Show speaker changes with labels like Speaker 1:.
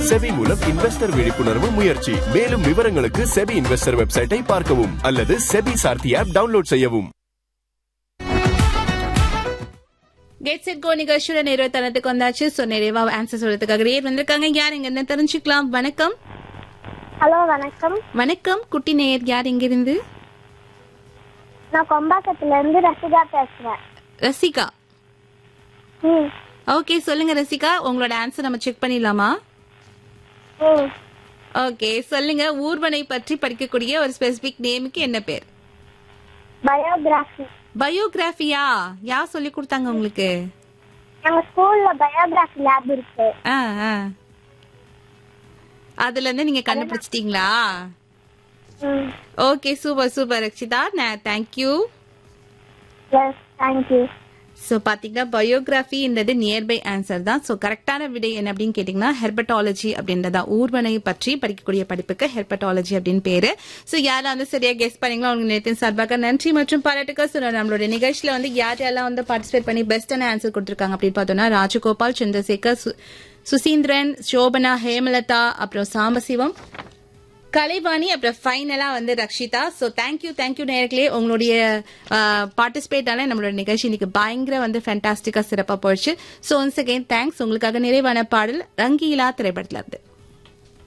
Speaker 1: SEBI மூலம் investor விழிப்புணர்வு முயற்சி மேலும் விவரங்களுக்கு செபி இன்வெஸ்டர் வெப்சைட்டை பார்க்கவும் அல்லது செபி சார்த்தி ஆப் டவுன்லோட் செய்யவும்
Speaker 2: கெட் செட் கோ நிகழ்ச்சியோட நிறைவு தரத்துக்கு வந்தாச்சு சோ நிறைவா ஆன்சர் சொல்றதுக்காக நேர் வந்திருக்காங்க யார் எங்க என்ன தெரிஞ்சுக்கலாம் வணக்கம்
Speaker 3: ஹலோ வணக்கம்
Speaker 2: வணக்கம் குட்டி நேயர் யார் எங்க இருந்து
Speaker 3: நான் கொம்பாக்கத்துல இருந்து ரசிகா பேசுறேன்
Speaker 2: ரசிகா
Speaker 3: ம்
Speaker 2: ஓகே சொல்லுங்க ரசிகா உங்களோட ஆன்சர் நம்ம செக் பண்ணிடலாமா
Speaker 3: ம்
Speaker 2: ஓகே சொல்லுங்க ஊர்வனை பற்றி படிக்கக்கூடிய ஒரு ஸ்பெசிபிக் நேமுக்கு என்ன பேர்
Speaker 3: பயோகிராஃபி
Speaker 2: பயோகிராஃபியா யார் சொல்லி கொடுத்தாங்க உங்களுக்கு
Speaker 3: எங்க ஸ்கூல்ல பயோகிராஃபி லேப் இருக்கு
Speaker 2: ஆ ஆ அதுல இருந்து நீங்க கண்டுபிடிச்சிட்டீங்களா
Speaker 3: ம்
Speaker 2: okay super super Rakshitha thank you
Speaker 3: yes thank you
Speaker 2: so பார்த்தீங்கன்னா பயோகிராஃபின்றது நியர்பை ஆன்சர் தான் ஸோ கரெக்டான விடை என்ன அப்படின்னு கேட்டிங்கன்னா ஹெர்பட்டாலஜி அப்படின்றதா ஊர்வனை பற்றி படிக்கக்கூடிய படிப்புக்கு ஹெர்பட்டாலஜி அப்படின்னு பேரு ஸோ யாரெல்லாம் வந்து சரியா கெஸ் பண்ணீங்களோ அவங்க நேரத்தின் சார்பாக நன்றி மற்றும் பாராட்டுக்கள் ஸோ நம்மளோட நிகழ்ச்சியில் வந்து யார் யாரெல்லாம் வந்து பார்ட்டிசிபேட் பண்ணி பெஸ்டான ஆன்சர் கொடுத்துருக்காங்க அப்படின்னு பார்த்தோம்னா ராஜகோபால் சந்திரசேகர் சு- சுசீந்திரன் சோபனா ஹேமலதா அப்புறம் சாம்பசிவம் கலைவாணி அப்புறம் ஃபைனலா வந்து ரக்ஷிதா ஸோ தேங்க்யூ தேங்க்யூ நேர்களே உங்களுடைய பார்ட்டிசிபேட்டால நம்மளோட நிகழ்ச்சி இன்னைக்கு பயங்கர வந்து ஃபேண்டாஸ்டிக்கா சிறப்பா போயிடுச்சு ஸோ ஒன்ஸ் அகைன் தேங்க்ஸ் உங்களுக்காக நிறைவான பாடல் ரங்கீலா திரைப்படத்துல இருந்து